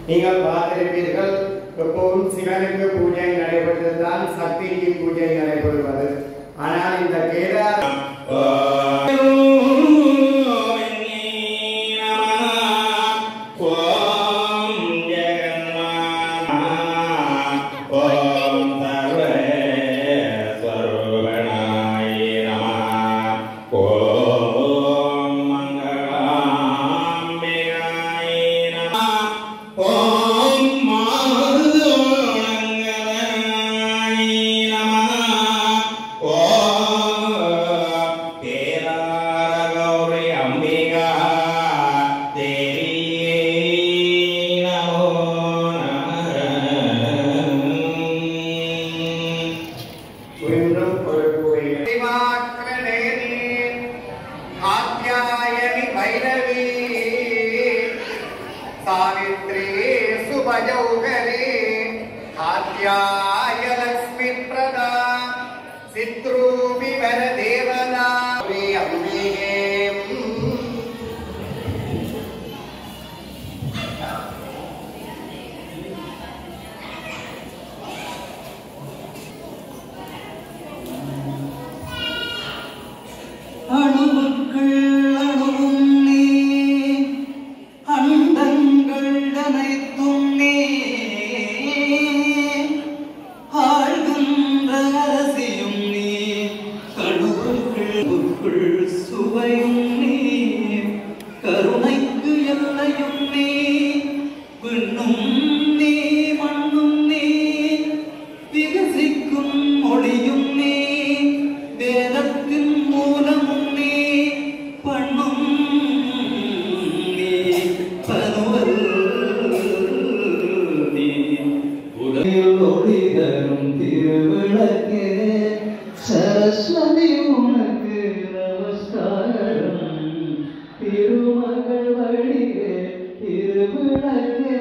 நீங்கள் பார்த்திருப்பீர்கள் எப்போதும் சிவனுக்கு பூஜை நடைபெற்றதுதான் சக்திக்கு பூஜை நடைபெறுவது ஆனால் இந்த கேதார் இன்னும் ஒரு கூரை ஆத்யாயனி பைரவி சாவித்ரி சுபஜௌகரி ஆத்யாய லக்ஷ்மி பிரதா சித்ரூபி வர தேவதா அம்பிகே அணுவுக்குள் அணுவும் நீ அண்டங்கள் அனைத்தும் நீ ஆழ்கின்ற அரசியும் நீ கணுவுக்குள் சுவையும் நீ கருணைக்கு எல்லையும் நீ விண்ணும் நீ மண்ணும் நீ விகசிக்கும் மொழியும் நீ வேதத்தின் மூலமும் நீ பண்ணும் நீ பனுவல் நீ உலகில் ஒளி தரும் திருவிளக்கே சரஸ்வதி உனக்கு நமஸ்காரம் திருமகள் வழியே திருவிளக்கே